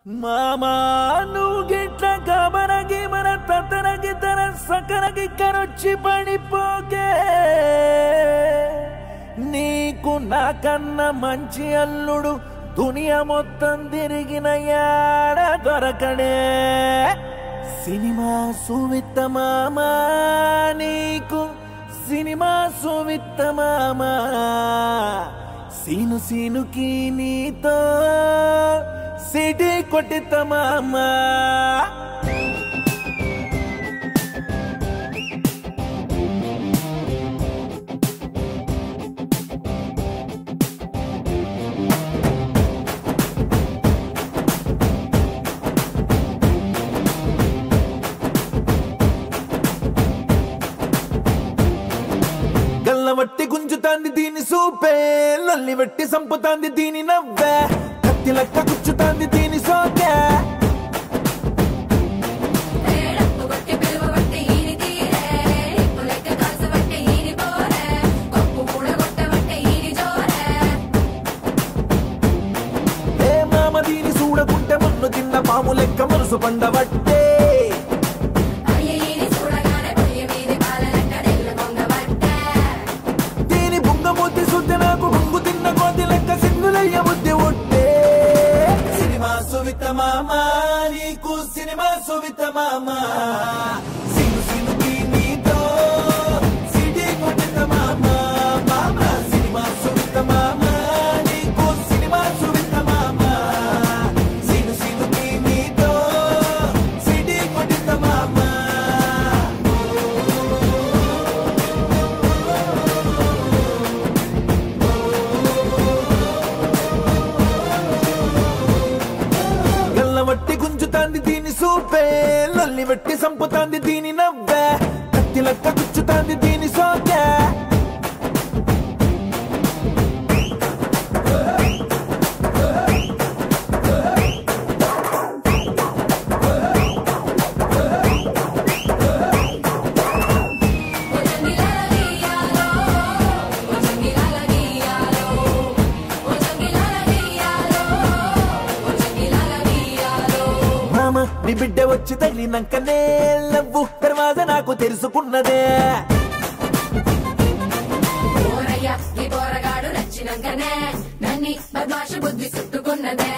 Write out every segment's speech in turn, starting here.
మామా నువ్వు గిట్ల గమనగి మన తతనగి తన సకనగి కరొచ్చి పడిపోకే నీకు నాకన్న మంచి అల్లుడు దునియా మొత్తం తిరిగిన యాడ దొరకడే సినిమా సువిత్త మామా నీకు సినిమా సువిత్త మామా సీను సీనుకి నీతో సిటీ కొట్టిత మామా గల్లవట్టి గుంజుతాంది దీని సూపే లల్లి వెట్టి సంపుతాంది దీని నవ్వే కత్తి లెక్క గుచ్చుతాంది దీని సోకే ఏడప్పు కొట్టి పిలువబట్టి ఈని తీరే రిప్పు లెక్క కాసబట్టి ఈని పోరే కొప్పు కూడా కొట్టబట్టి ఈని జోరే ఏ మామ దీని చూడకుంటే మన్ను తిన్న పాము లెక్క మనసు పండబట్టే అయ్య ఈని చూడగానే పొయ్యి మీది పాల లెక్క నెల్ల పొంగబట్టే దీని బుంగమూతి సుద్ది నాకు బుంగు తిన్న కోతి లెక్క సింగులయ్య బుద్ధి ఒట్టే సినిమా సువిత మామ నీకు సినిమా సువిత మామ సిను సినుకి నీతో సిటీ కొట్టిత మామ మామ సినిమా సువిత మామ నీకు సినిమా సువిత మామ సిను సినుకి నీతో సిటీ కొట్టిత మామ గల్లవట్టి గుంజుతాంది దీని సూపే లల్లి వెట్టి సంపుతాంది దీని నవ్వే కత్తి లెక్క గుచ్చుతాంది దీని సోకే ఓ జంగిలాల గీయాలో ఓ జంగిలాల గీయాలో ఓ జంగిలాల గీయాలో ఓ జంగిలాల గీయాలో మామ నీ బిడ్డ వచ్చి తగిలినాకనే లవ్వు తర్వాత నాకు తెలుసుకున్నదే ఓరయ్య ఈ పోరగాడు నచ్చినంకనే నన్ని బద్మాష బుద్ధి చుట్టుకున్నదే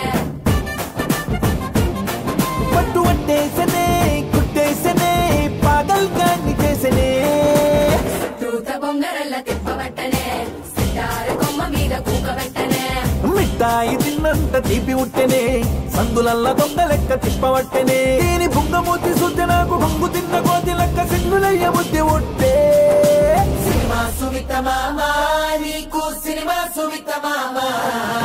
పట్టు పట్టేసనే కుట్టేసనే పాగల్ గాన్ని చేసనే తూత బొంగరల్ల తిప్పబట్టనే సితారు కొమ్మ మీద కూకబెట్టనే మిఠాయి తిన్నంత తీపి ఉట్టెనే సందులల్ల దొంగ లెక్క తిప్పవట్టెనే దీని బుంగమూతి సుద్ది నాకు బొంగు తిన్న కోతి లెక్క సింగులయ్య బుద్ధి ఉట్టే సినిమా సుమిత మామ నీకు సినిమా సుమిత మామ